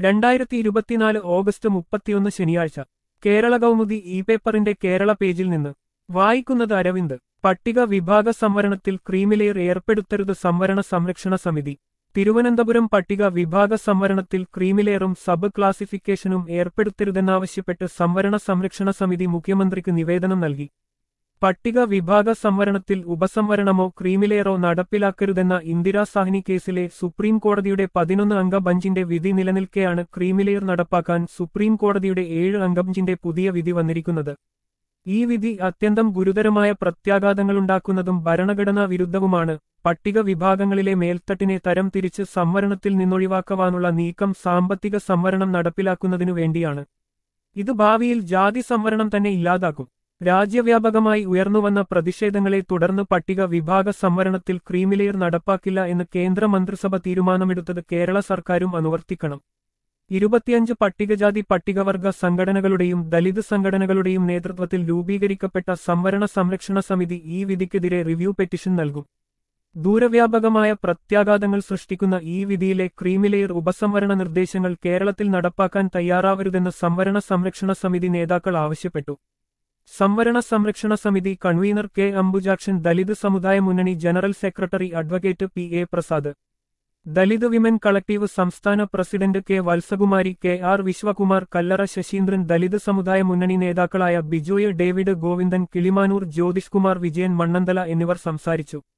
രണ്ടായിരത്തി ഇരുപത്തിനാല് ഓഗസ്റ്റ് മുപ്പത്തിയൊന്ന് ശനിയാഴ്ച കേരള കൗമുദി ഇ പേപ്പറിന്റെ കേരള പേജിൽ നിന്ന് വായിക്കുന്നത് അരവിന്ദ് പട്ടിക വിഭാഗ സംവരണത്തിൽ ക്രീമിലെയർ ഏർപ്പെടുത്തരുത് സംവരണ സംരക്ഷണ സമിതി തിരുവനന്തപുരം പട്ടിക വിഭാഗ സംവരണത്തിൽ ക്രീമിലെയറും സബ് ക്ലാസിഫിക്കേഷനും ഏർപ്പെടുത്തരുതെന്നാവശ്യപ്പെട്ട് സംവരണ സംരക്ഷണ സമിതി മുഖ്യമന്ത്രിക്ക് നിവേദനം നൽകി പട്ടിക വിഭാഗ സംവരണത്തിൽ ഉപസംവരണമോ ക്രീമിലെയറോ നടപ്പിലാക്കരുതെന്ന ഇന്ദിരാ സാഹ്നി കേസിലെ സുപ്രീം കോടതിയുടെ പതിനൊന്ന് അംഗ ബഞ്ചിന്റെ വിധി നിലനിൽക്കെയാണ് ക്രീമിലെയർ നടപ്പാക്കാൻ സുപ്രീം കോടതിയുടെ ഏഴ് അംഗ ബഞ്ചിന്റെ പുതിയ വിധി വന്നിരിക്കുന്നത് ഈ വിധി അത്യന്തം ഗുരുതരമായ പ്രത്യാഘാതങ്ങളുണ്ടാക്കുന്നതും ഭരണഘടനാ വിരുദ്ധവുമാണ് പട്ടിക വിഭാഗങ്ങളിലെ മേൽത്തട്ടിനെ തരം തിരിച്ച് സംവരണത്തിൽ നിന്നൊഴിവാക്കുവാനുള്ള നീക്കം സാമ്പത്തിക സംവരണം നടപ്പിലാക്കുന്നതിനു വേണ്ടിയാണ് ഇത് ഭാവിയിൽ ജാതി സംവരണം തന്നെ ഇല്ലാതാക്കും രാജ്യവ്യാപകമായി ഉയർന്നുവന്ന പ്രതിഷേധങ്ങളെ തുടർന്ന് പട്ടിക വിഭാഗ സംവരണത്തിൽ ക്രീമിലെയർ നടപ്പാക്കില്ല എന്ന് കേന്ദ്ര മന്ത്രിസഭ തീരുമാനമെടുത്തത് കേരള സർക്കാരും അനുവർത്തിക്കണം ഇരുപത്തിയഞ്ച് പട്ടികജാതി പട്ടികവർഗ സംഘടനകളുടെയും ദലിത് സംഘടനകളുടെയും നേതൃത്വത്തിൽ രൂപീകരിക്കപ്പെട്ട സംവരണ സംരക്ഷണ സമിതി ഈ വിധിക്കെതിരെ റിവ്യൂ പെറ്റിഷൻ നൽകും ദൂരവ്യാപകമായ പ്രത്യാഘാതങ്ങൾ സൃഷ്ടിക്കുന്ന ഈ വിധിയിലെ ക്രീമിലെയർ ഉപസംവരണ നിർദ്ദേശങ്ങൾ കേരളത്തിൽ നടപ്പാക്കാൻ തയ്യാറാവരുതെന്ന് സംവരണ സംരക്ഷണ സമിതി നേതാക്കൾ ആവശ്യപ്പെട്ടു സംവരണ സംരക്ഷണ സമിതി convener K Ambujakshan Dalit Samudaya Munnani general secretary advocate P A Prasad Dalit women collective സംസ്ഥാന പ്രസിഡന്റ് K Vatsakumari K R Vishwakumar Kallara Sasheendran Dalit Samudaya Munnani നേതാക്കളായ ബിജോയ് ഡേവിഡ് ഗോവിന്ദൻ കിളിമാനൂർ ജ്യോതിഷ് കുമാർ വിജയൻ മണ്ണന്തല എന്നിവർ സംസാരിച്ചു